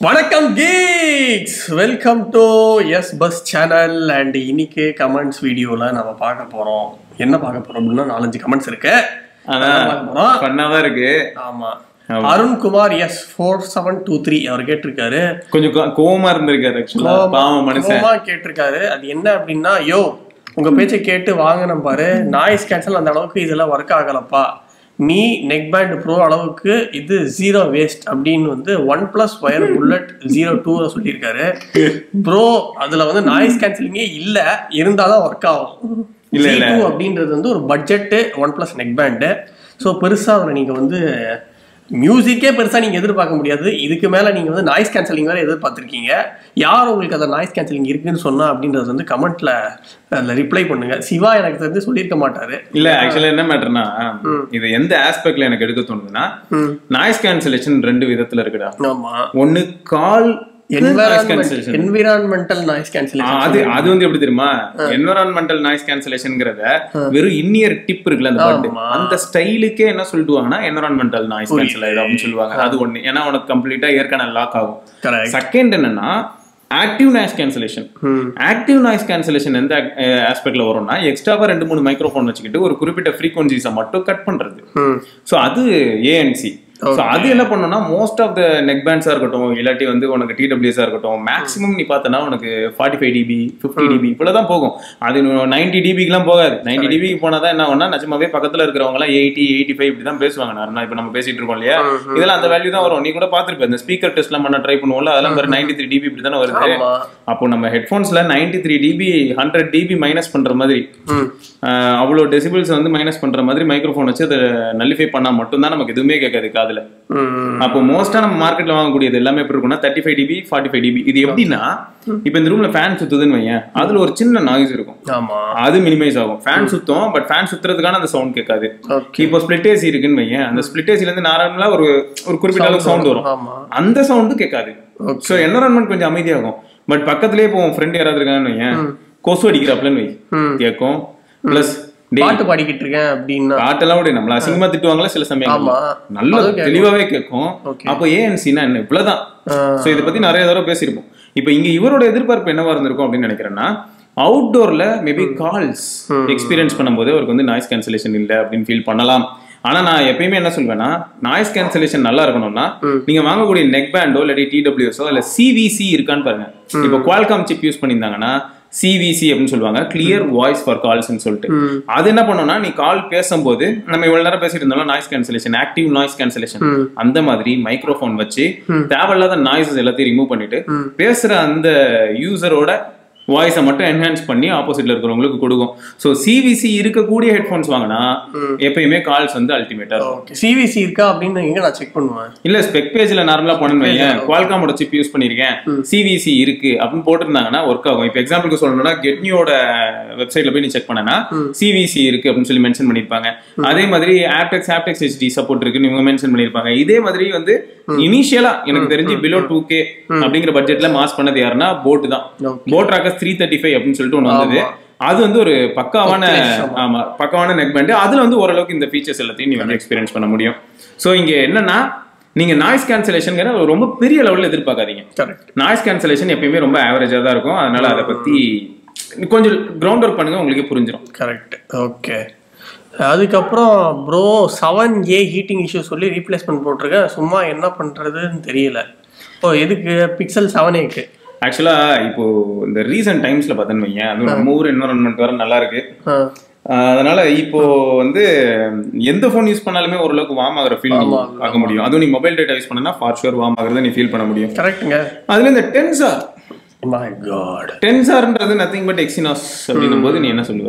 வணக்கம் geeks welcome to S bus channel and இன்னைக்கு comments வீடியோல நம்ம பார்க்க போறோம் என்ன பார்க்க போறோம் அப்படின்னா நாலஞ்சு கமெண்ட்ஸ் இருக்கு அதான் பார்க்க போறோம் ஃபன்னாதான் இருக்கு ஆமா Arunkumar S four seven two three அவர் கேட்டிருக்காரு கொஞ்சம் கோ- கோவமா இருந்திருக்காரு ஆக்சுவலா பாவம் மனுஷன் கோவமா கேட்டிருக்காரு அது என்ன அப்படின்னா யோ உங்க பேச்சை கேட்டு வாங்கினேன் பாரு நாய்ஸ் கேன்சல் அந்த அளவுக்கு இதெல்லாம் ஒர்க் ஆகலப்பா நீ நெக் பேண்ட் ப்ரோ அளவுக்கு இது ஜீரோ வேஸ்ட் அப்படின்னு வந்து OnePlus wire bullet zero two சொல்லியிருக்காரு ப்ரோ அதுல வந்து நாய்ஸ் கேன்சலிங்கே இல்ல இருந்தாதான் ஒர்க் ஆகும் இல்ல, இல்ல இல்ல. டூ அப்படின்றது வந்து ஒரு budget OnePlus neck band so பெருசா அதில் நீங்க வந்து மியூசிக்கே பெருசா நீங்க எதிர்பார்க்க முடியாது இதுக்கு மேல நீங்க வந்து நாய்ஸ் கேன்சலிங் வேற எதிர்பார்த்திருக்கீங்க யார் உங்களுக்கு அந்த நாய்ஸ் கேன்சலிங் இருக்குன்னு சொன்னா அப்படின்றது வந்து கமெண்ட்ல அதில் ரிப்ளை பண்ணுங்க சிவா எனக்கு தெரிஞ்சு சொல்லியிருக்க மாட்டாரு இல்ல ஆக்சுவலா என்ன மேட்டர்னா இது எந்த ஆஸ்பெக்ட்ல எனக்கு எடுக்க தோணுதுன்னா நாய்ஸ் கேன்சலேஷன் ரெண்டு விதத்துல இருக்குடா ஆமா ஒண்ணு call environment environmental noise ah, cancellation அது அது வந்து எப்படி தெரியுமா என்வரான்மெண்டல் நாய்ஸ் கேன்சலேஷன்ங்கிறத வெறும் இன்னியர் டிப் இருக்குல்ல அந்த பாட்டு ஆமா. அந்த ஸ்டைலுக்கே என்ன சொல்லிட்டுவாங்கன்னா என்வரான்மெண்டல் நாய்ஸ் கேன்சல் ஆயிடும் அப்படின்னு சொல்லுவாங்க அது ஒண்ணு ஏன்னா உனக்கு கம்ப்ளீட்டா ஏற்கனவே லாக் ஆகும் கரெக்ட் செகண்ட் என்னன்னா active noise cancellation active noise cancellation எந்த ஆஸ்பெக்ட்ல வரும்னா எக்ஸ்ட்ராவா ரெண்டு மூணு மைக்ரோஃபோன் வச்சுக்கிட்டு ஒரு குறிப்பிட்ட ஃப்ரீக்வன்சிஸை மட்டும் கட் பண்றது ஸோ அது ஏஎன்சி ஸோ அது என்ன பண்ணும்னா மோஸ்ட் ஆஃப் த நெக் பேண்ட்ஸா இருக்கட்டும் இல்லாட்டி வந்து உனக்கு டிடபிள்யூஸா இருக்கட்டும் மேக்ஸிமம் நீ பார்த்தனா உனக்கு forty five dB fifty dB இவ்வளவுதான் போகும் அது நைன்டி டிபிக்குலாம் போகாது நைன்டி டிபிக்கு போனாதான் என்ன ஆகும்னா நிஜமாவே பக்கத்துல இருக்கிறவங்க எல்லாம் எயிட்டி எயிட்டி ஃபைவ் இப்படி தான் பேசுவாங்க நார்மலா இப்போ நம்ம பேசிட்டு இருக்கோம் இல்லையா இதெல்லாம் அந்த வேல்யூ தான் வரும் நீ கூட பார்த்திருப்ப இந்த ஸ்பீக்கர் டெஸ்ட்லாம் பண்ண ட்ரை பண்ணுவோம்ல அதெல்லாம் பாரு நைன்டி த்ரீ டிபி இப்படி தானே வருது ஆமா அப்போ நம்ம ஹெட்ஃபோன்ஸ்ல ninety three dB hundred dB minus பண்ற மாதிரி ம் ஆஹ் அவ்வளோ டெசிபிள்ஸ் வந்து மைனஸ் பண்ற மாதிரி மைக்ரோஃபோன் வச்சு அதை நல்லிஃபை பண்ணா மட்டும்தான் நமக்கு எதுவுமே கேட்காது காதுல ம் அப்போ மோஸ்டா நம்ம மார்க்கெட்ல வாங்கக்கூடியது எல்லாமே எப்படி இருக்கும்னா thirty five dB forty five dB இது எப்படின்னா இப்போ இந்த ரூம்ல ஃபேன் சுத்துதுன்னு வையேன் அதுல ஒரு சின்ன நாய்ஸ் இருக்கும் ஆமா அது மினிமைஸ் ஆகும் ஃபேன் சுத்தம் பட் ஃபேன் சுத்துறதுக்கான அந்த சவுண்ட் கேட்காது ஓகே இப்போ ஸ்பிளிட் ஏசி இருக்குன்னு வையேன் அந்த ஸ்பிளிட் ஏசில இருந்து நார்மலா ஒரு ஒரு குறிப்பிட்ட அளவுக்கு சவுண்ட் வரும் ஆமா அந்த சவுண்டும் கேட்காது Okay. ஸோ என்வரான்மெண்ட் கொஞ்சம் அமைதியாகும் பட் பக்கத்துலயே இப்போ உன் ஃப்ரெண்ட் யாராவது இருக்காங்கன்னு வையேன் கொசு அடிக்கிறாப்லன்னு வை ம். கேட்கும் பிளஸ் பாட்டு பாடிக்கிட்டு இருக்கேன் அப்படின்னா பாட்டெல்லாம் விட நம்மள அசிங்கமா திட்டுவாங்களா சில சமயம் ஆமா நல்ல தெளிவாவே கேட்கும் Okay. அப்போ ஏஎன்சினா என்ன இவ்வளவுதான் ஆ. சோ இதை பத்தி நிறைய தடவை பேசியிருப்போம் இப்போ இங்க இவரோட எதிர்பார்ப்பு என்னவா இருந்திருக்கும் அப்படின்னு நினைக்கிறேன்னா அவுட்டோர்ல மேபி கால்ஸ் எக்ஸ்பீரியன்ஸ் பண்ணும்போது அவருக்கு வந்து நாய்ஸ் கேன்சலேஷன் இல்ல அப்படின்னு ஃபீல் பண்ணலாம் ஆனா நான் எப்பயுமே என்ன சொல்வேன்னா நாய்ஸ் கேன்சலேஷன் நல்லா இருக்கணும்னா நீங்க வாங்கக்கூடிய நெக் பேண்டோ இல்லாட்டி டிடபிள்யூஎஸோ இல்ல சிவிசி இருக்கான்னு பாருங்க இப்போ குவால்காம் சிப் யூஸ் பண்ணியிருந்தாங்கன்னா சிவிசி அப்படின்னு சொல்லுவாங்க கிளியர் வாய்ஸ் ஃபார் கால்ஸ்னு சொல்லிட்டு அது என்ன பண்ணும்னா நீ கால் பேசும்போது நம்ம இவ்வளவு நேரம் பேசிட்டு இருந்தாலும் noise cancellation active noise cancellation அந்த மாதிரி மைக்ரோஃபோன் வச்சு தேவையில்லாத நாய்ஸஸ் எல்லாத்தையும் ரிமூவ் பண்ணிட்டு பேசுற அந்த யூசரோட வாய்ஸை மட்டும் என்ஹான்ஸ் பண்ணி ஆப்போசிட்ல இருக்கிறவங்களுக்கு கொடுக்கும் ஸோ சிவிசி இருக்கக்கூடிய ஹெட்ஃபோன்ஸ் வாங்கினா எப்பயுமே கால்ஸ் வந்து அல்டிமேட்டா இருக்கும் ஓகே சிவிசி இருக்கா அப்படின்னு எங்க நான் செக் பண்ணுவேன் இல்ல ஸ்பெக் பேஜ்ல நார்மலா போனேன்னு வையேன் குவால்காமோட சிப் யூஸ் பண்ணிருக்கேன் சிவிசி இருக்கு அப்படின்னு போட்டிருந்தாங்கன்னா ஒர்க் ஆகும் இப்போ எக்ஸாம்பிளுக்கு சொல்லணும்னா கெட்னியோட வெப்சைட்ல போய் நீ செக் பண்ணனா சிவிசி இருக்கு அப்படின்னு சொல்லி மென்ஷன் பண்ணிருப்பாங்க அதே மாதிரி ஆப்டெக்ஸ் ஆப்டெக்ஸ் ஹெச்டி சப்போர்ட் இருக்குன்னு இவங்க மென்ஷன் பண்ணிருப்பாங்க இதே மாதிரி வந்து இனிஷியலா எனக்கு தெரிஞ்சு பிலோ டூ கே அப்படிங்கிற பட்ஜெட்ல மாஸ் பண்ணது யாருன்னா போட் தான் Okay. BoAt Rockerz three thirty five அப்படின்னு சொல்லிட்டு ஒன்று வந்தது அது வந்து ஒரு பக்காவான ஆமா பக்காவான நெக் பேண்ட் அதுல வந்து ஓரளவுக்கு இந்த ஃபீச்சர்ஸ் எல்லாத்தையும் நீ வந்து எக்ஸ்பீரியன்ஸ் பண்ண முடியும் சோ இங்க என்னன்னா நீங்க நாய்ஸ் கேன்சலேஷன் ரொம்ப பெரிய லெவல்ல எதிர்பார்க்காதீங்க கரெக்ட் நாய்ஸ் கேன்சலேஷன் எப்பயுமே ரொம்ப ஆவரேஜா தான் இருக்கும் அதனால அதை பத்தி கொஞ்சம் கிரவுண்ட் ஒர்க் பண்ணுங்க உங்களுக்கு புரிஞ்சிடும் கரெக்ட் ஓகே அதுக்கப்புறம் bro seven A heating issue சொல்லி ரீப்ளேஸ்மெண்ட் போட்டிருக்கேன் சும்மா என்ன பண்ணுறதுன்னு தெரியல ஓ எதுக்கு பிக்சல் செவன் ஏக்கு ஆக்சுவலா இப்போ இந்த ரீசன்ட் டைம்ஸ்ல பார்த்தேன்னு வையேன் அதுவும் நம்ம ஊர் என்வரன்மெண்ட் வேற நல்லா இருக்கு ஆஹ் அதனால இப்போ வந்து எந்த ஃபோன் யூஸ் பண்ணாலுமே ஓரளவுக்கு வார்ம் ஆகிற ஃபீல் பார்க்க முடியும் அதுவும் நீ மொபைல் டேட்டா யூஸ் பண்ணனா ஃபார் ஷூர் வார்ம் ஆகுறத நீ ஃபீல் பண்ண முடியும் கரெக்டுங்க அதுல இந்த டென்சார் மை காட் டென்சார்ன்றது நத்திங் பட் எக்ஸினாஸ் அப்படின்னும் போது நீ என்ன சொல்லுவ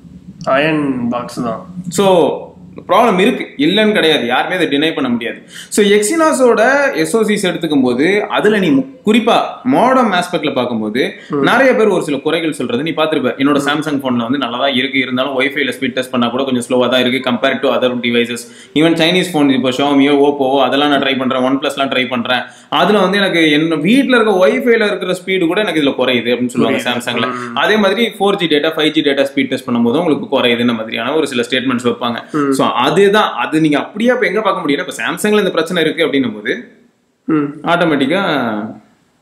அயன் பாக்ஸ் தான் ஸோ ப்ராப்ளம் இருக்கு இல்லைன்னு கிடையாது யாருமே அதை டினை பண்ண முடியாது ஸோ எக்ஸினாஸோட எஸ்ஓசிஸ் எடுத்துக்கும் போது அதுல நீ மு- குறிப்பா மாடர்ன் ஆஸ்பெக்ட்ல பார்க்கும்போது நிறைய பேர் ஒரு சில குறைகள் சொல்றது நீ பார்த்திருப்ப என்னோட சாம்சங் போன்ல வந்து நல்லா தான் இருக்கு இருந்தாலும் ஒய்ஃபைல ஸ்பீட் டெஸ்ட் பண்ணா கூட கொஞ்சம் ஸ்லோவா தான் இருக்கு compare to other devices even Chinese phone இப்போ ஷோமியோ ஓப்போவோ அதெல்லாம் நான் ட்ரை பண்றேன் ஒன் பிளஸ்லாம் ட்ரை பண்றேன் அதுல வந்து எனக்கு என்ன வீட்ல இருக்க ஒய்ஃபைல இருக்கிற ஸ்பீடு கூட எனக்கு இதுல குறையுது அப்படின்னு சொல்லுவாங்க சாம்சங்ல அதே மாதிரி four G data five G data speed test பண்ணும்போது உங்களுக்கு குறையுதுன்னு மாதிரியான ஒரு சில ஸ்டேட்மெண்ட்ஸ் வைப்பாங்க ஸோ அதுதான் அது நீங்க அப்படியே இப்போ எங்க பார்க்க முடியும்னா இப்போ சாம்சங்ல இந்த பிரச்சனை இருக்கு அப்படின்னும் போது ம் ஆட்டோமேட்டிக்கா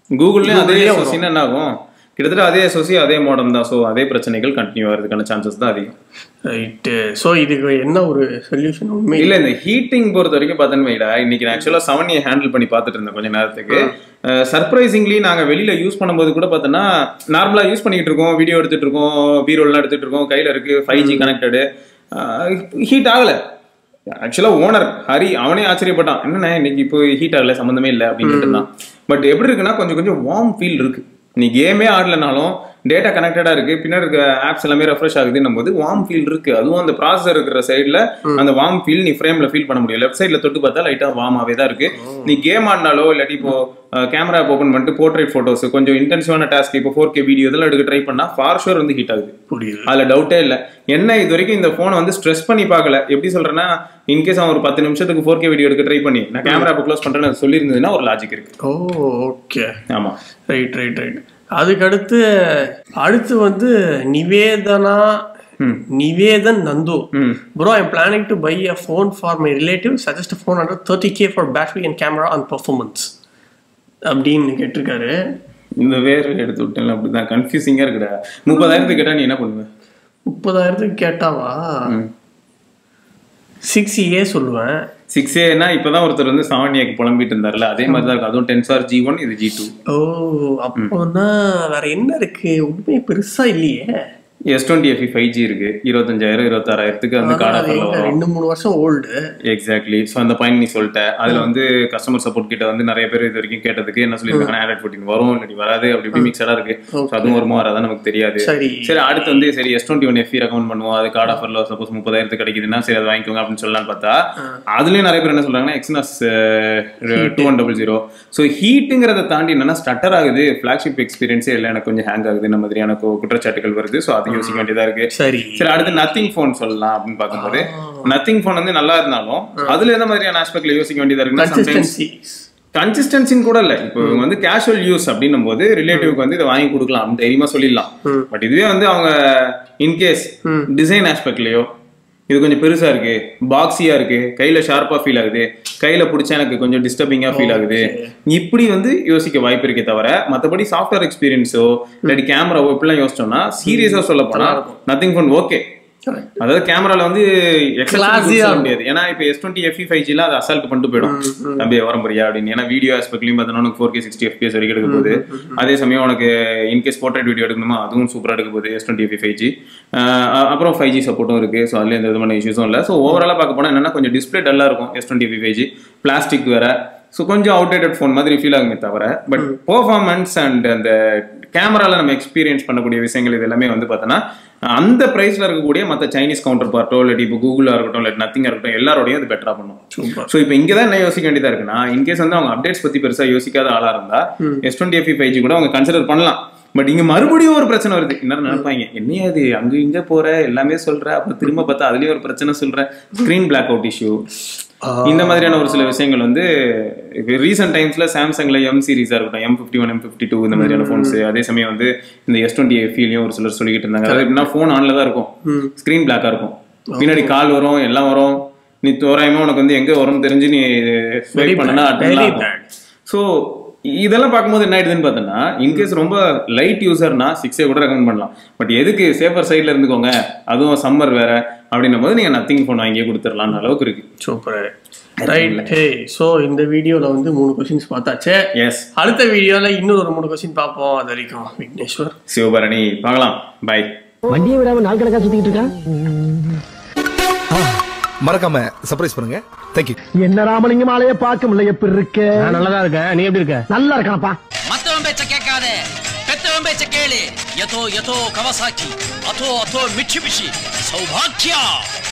கூகுள்லயும் அதே Google-லயே வரும். எஸ்ஓசின்னு என்ன ஆகும் கிட்டத்தட்ட அதே எஸ்ஓசி அதே மாடல் தான் ஸோ அதே பிரச்சனைகள் கண்டினியூ ஆகிறதுக்கான சான்சஸ் தான் அதிகம் ரைட்டு ஸோ இதுக்கு என்ன ஒரு சொல்யூஷன் உண்மை இல்ல இந்த ஹீட்டிங் பொறுத்த வரைக்கும் பார்த்தேன்னு வைடா இன்னைக்கு நான் ஆக்சுவலா செவன் ஹேண்டில் பண்ணி பார்த்துட்டு இருந்தேன் கொஞ்ச நேரத்துக்கு சர்ப்ரைசிங்லி நாங்க வெளியில யூஸ் பண்ணும்போது கூட பார்த்தோன்னா நார்மலா யூஸ் பண்ணிட்டு இருக்கோம் வீடியோ எடுத்துட்டு இருக்கோம் பீரோல்லாம் எடுத்துட்டு இருக்கோம் கையில இருக்கு ஃபைவ் ஜி கனெக்டடு ஹீட் ஆகல ஆக்சுவலா ஓனர் ஹரி அவனே ஆச்சரியப்பட்டான் என்னண்ணே இன்னைக்கு இப்போ ஹீட் ஆகல சம்மந்தமே இல்லை அப்படின்னு இருந்தான் பட் எப்படி இருக்குன்னா கொஞ்சம் கொஞ்சம் வார்ம் ஃபீல் இருக்கு நீ கேமே ஆடலனாலும் டேட்டா கனெக்டடா இருக்கு பின்னாடி இருக்க ஆப்ஸ் எல்லாமே ரெஃப்ரெஷ் ஆகுதுன்னும் போது வார்ம் ஃபீல் இருக்கு அதுவும் அந்த ப்ராசஸர் இருக்கிற சைடுல அந்த வார்ம் ஃபீல் நீ ஃப்ரேம்ல ஃபீல் பண்ண முடியும் லெஃப்ட் சைடுல தொட்டு பார்த்தா லைட்டா வார்மாவே தான் இருக்கு நீ கேம் ஆடினாலோ இல்லாட்டி இப்போ கேமரா ஓப்பன் பண்ணிட்டு போர்ட்ரேட் போட்டோஸ் கொஞ்சம் இன்டென்சிவான டாஸ்க் இப்போ ஃபோர் கே வீடியோ இதெல்லாம் எடுக்க ட்ரை பண்ணா ஃபார் ஷூர் வந்து ஹீட் ஆகுது புரியுது அதுல டவுட்டே இல்ல என்ன இது வரைக்கும் இந்த போனை வந்து ஸ்ட்ரெஸ் பண்ணி பார்க்கல எப்படி சொல்றேன்னா இன்கேஸ் அவன் ஒரு பத்து நிமிஷத்துக்கு ஃபோர் கே வீடியோ எடுக்க ட்ரை பண்ணி நான் கேமரா க்ளோஸ் பண்றேன்னு சொல்லியிருந்ததுன்னா ஒரு லாஜிக் இருக்கு ஓ ஓகே ஆமா ரைட் ரைட் ரைட் அதுக்கடுத்து அடுத்து வந்து நிவேதனா நிவேதன் நந்து ம் bro I'm planning to buy a phone for my relative suggest phone under thirty K for battery and camera and performance அப்படின்னு கேட்டிருக்காரு இந்த வேற எடுத்து விட்டேன் அப்படிதான் கன்ஃபியூசிங்கா இருக்குடா முப்பதாயிரத்துக்கு கேட்டா நீ என்ன பண்ணுவ முப்பதாயிரத்துக்கு கேட்டாவா சிக்ஸ் ஏ சொல்லுவேன் சிக்ஸ் ஏனா இப்பதான் ஒருத்தர் வந்து செவன் ஏக்கு புலம்பிட்டு இருந்தாருல அதே மாதிரி தான் இருக்கு அதுவும் டென் சார் ஜி ஒன் இது ஜி டூ ஓ அப்போனா வேற என்ன இருக்கு உண்மை பெருசா இல்லையே S twenty F five G இருக்கு இருபத்தஞ்சாயிரம் இருபத்தாறாயிரத்துக்கு வந்து கார்டு அது ஆஃபர்ல எங்க வரும் ரெண்டு மூணு வருஷம் ஓல்டு எக்ஸாக்ட்லி ஸோ அந்த பாயிண்ட் நீ சொல்லிட்ட அதுல வந்து கஸ்டமர் சப்போர்ட் கிட்ட வந்து நிறைய பேர் இது வரைக்கும் கேட்டதுக்கு என்ன சொல்லியிருக்காங்க ஆண்ட்ராய்ட் ஃபோர்டின் வரும் இல்லாட்டி வராது அப்படி இப்படி மிக்சடா இருக்கு ஸோ அதுவும் வருமோ வராதான் நமக்கு தெரியாது சரி சரி அடுத்து வந்து சரி S twenty one FE recommend பண்ணுவோம் அது கார்டு ஆஃபர்ல சப்போஸ் முப்பதாயிரத்துக்கு கிடைக்குதுன்னா சரி அதை வாங்கிக்கோங்க அப்படின்னு சொல்லலாம்னு பார்த்தா அதுலயும் நிறைய பேர் என்ன சொல்றாங்கன்னா Exynos two one double zero so ஹீட்டுங்கிறத தாண்டி என்னன்னா ஸ்டட்டர் ஆகுது ஃபிளாக்ஷிப் எக்ஸ்பீரியன்ஸே இல்லை எனக்கு கொஞ்சம் ஹேங் ஆகுது இந்த மாதிரியான கு- குற்றச்சாட்டுகள் வருது ஸோ அதையும் யோசிக்க வேண்டியதா இருக்கு சரி சரி அடுத்து நத்திங் ஃபோன் சொல்லலாம் அப்படின்னு பார்க்கும்போது நத்திங் ஃபோன் வந்து நல்லா இருந்தாலும் அதுல எந்த மாதிரியான ஆஸ்பெக்ட்ல யோசிக்க வேண்டியதா இருக்குன்னா sometimes கன்சிஸ்டன்சி கன்சிஸ்டன்சின்னு கூட இல்ல இப்போ இவங்க வந்து கேஷுவல் யூஸ் அப்படின்னும் போது ரிலேட்டிவ்க்கு வந்து இதை வாங்கி கொடுக்கலாம் தைரியமா சொல்லிடலாம் பட் இதுவே வந்து அவங்க இன்கேஸ் டிசைன் ஆஸ்பெக்ட்லயோ இது கொஞ்சம் பெருசா இருக்கு பாக்ஸியா இருக்கு கையில ஷார்ப்பா ஃபீல் ஆகுது கையில பிடிச்சா எனக்கு கொஞ்சம் டிஸ்டர்பிங்கா ஃபீல் ஆகுது இப்படி வந்து யோசிக்க வாய்ப்பு இருக்கே தவிர மத்தபடி சாஃப்ட்வேர் எக்ஸ்பீரியன்ஸோ இல்லாட்டி கேமராவோ இப்படிலாம் யோசிச்சோம்னா சீரியஸா சொல்ல போனா நத்திங் ஃபோன் ஓகே அதாவது கேமரால வந்து Classy-ஆ எக்ஸாக்ட் சொல்ல முடியாது ஏன்னா இப்போ எஸ் டுவெண்ட்டி எஃப்இ ஃபைவ் ஜில அது அசால்ட் பண்ணிட்டு போயிடும் தம்பி வர முடியா அப்படின்னு ஏன்னா வீடியோ ஆஸ்பெக்ட்லயும் பார்த்தோன்னா உனக்கு ஃபோர் கே சிக்ஸ்டி எஃபிஎஸ் வரைக்கும் எடுக்க போகுது அதே சமயம் உனக்கு இன்கேஸ் போர்ட்ரேட் வீடியோ எடுக்கணுமா அதுவும் சூப்பரா எடுக்க போகுது S twenty FE five G அப்புறம் ஃபைவ் ஜி சப்போர்ட்டும் இருக்கு ஸோ அதுல எந்த விதமான இஷ்யூஸும் இல்லை ஸோ ஓவராலாக பார்க்க போனா என்னன்னா கொஞ்சம் டிஸ்பிளே டல்லா இருக்கும் S twenty FE five G plastic வேற ஸோ கொஞ்சம் அவுடேட்டட் ஃபோன் மாதிரி ஃபீல் ஆகுமே தவிர பட் பெர்ஃபார்மன்ஸ் அண்ட் அந்த கேமரால நம்ம எக்ஸ்பீரியன்ஸ் பண்ணக்கூடிய விஷயங்கள் இது எல்லாமே வந்து பார்த்தோன்னா அந்த பிரைஸ்ல இருக்கக்கூடிய மற்ற சைனீஸ் கவுண்டர் பார்ட்டோ இல்லாட்டி இப்போ கூகுளா இருக்கட்டும் இல்லாட்டி நத்திங்கா இருக்கட்டும் எல்லாரோடையும் அது பெட்டரா பண்ணும் சூப்பர் ஸோ இப்போ இங்கே தான் என்ன யோசிக்க வேண்டியதா இருக்குன்னா இன்கேஸ் வந்து அவங்க அப்டேட்ஸ் பத்தி பெருசா யோசிக்காத ஆளா இருந்தா S twenty FE five G கூட அவங்க கன்சிடர் பண்ணலாம் பட் இங்க மறுபடியும் ஒரு பிரச்சனை வருது என்ன நினைப்பாங்க என்னையா அது அங்க இங்க போற எல்லாமே சொல்ற அப்ப திரும்ப பார்த்தா அதுலயும் ஒரு பிரச்சனை சொல்ற ஸ்கிரீன் பிளாக் அவுட் இஷ்யூ இந்த மாதிரியான ஒரு சில விஷயங்கள் வந்து ரீசெண்ட் டைம்ஸ்ல சாம்சங்ல எம் சீரிஸா இருக்கட்டும் M fifty one M fifty two இந்த மாதிரியான ஃபோன்ஸ் அதே சமயம் வந்து இந்த எஸ் டுவெண்ட்டி எஃப்இலையும் ஒரு சிலர் சொல்லிக்கிட்டு இருந்தாங்க அதாவது எப்படின்னா ஃபோன் ஆன்ல தான் இருக்கும் ஸ்கிரீன் பிளாக்கா இருக்கும் பின்னாடி கால் வரும் எல்லாம் வரும் நீ தோராயமா உனக்கு வந்து எங்க வரும்னு தெரிஞ்சு நீ ஸ்வைப் பண்ணனா very அட்டன் bad. ஸோ இதெல்லாம் பார்க்கும்போது என்ன ஆயிடுதுன்னு பார்த்தோன்னா இன்கேஸ் ரொம்ப லைட் யூசர்னா சிக்ஸே கூட ரெக்கமெண்ட் பண்ணலாம் பட் எதுக்கு சேஃபர் சைடில் இருந்துக்கோங்க அதுவும் சம்மர் வேற அப்படின்னும் போது நீங்கள் நத்திங் ஃபோன் வாங்கியே கொடுத்துடலாம்னு அளவுக்கு இருக்கு சூப்பர் ரைட் ஹே ஸோ இந்த வீடியோவில் வந்து மூணு கொஸ்டின்ஸ் பார்த்தாச்சு எஸ் அடுத்த வீடியோவில் இன்னும் ஒரு மூணு கொஸ்டின் பார்ப்போம் அது வரைக்கும் விக்னேஸ்வர் சிவபரணி பார்க்கலாம் பை வண்டியை விடாம நாள் கணக்கா சுத்திக்கிட்டு இருக்கா மறக்காம சர்ப்ரைஸ் பண்ணுங்க தேங்க்யூ என்ன ராமலிங்கம் ஆலைய பார்க்க முடியல எப்படி இருக்க நல்லதா இருக்க நீ எப்படி இருக்க நல்லா இருக்காப்பா மத்தவன் பேச்ச கேட்காத பெத்தவன் பேச்ச கேளு யதோ யதோ கவசாக்கி அதோ அதோ மிட்சுபிஷி சௌபாக்கியா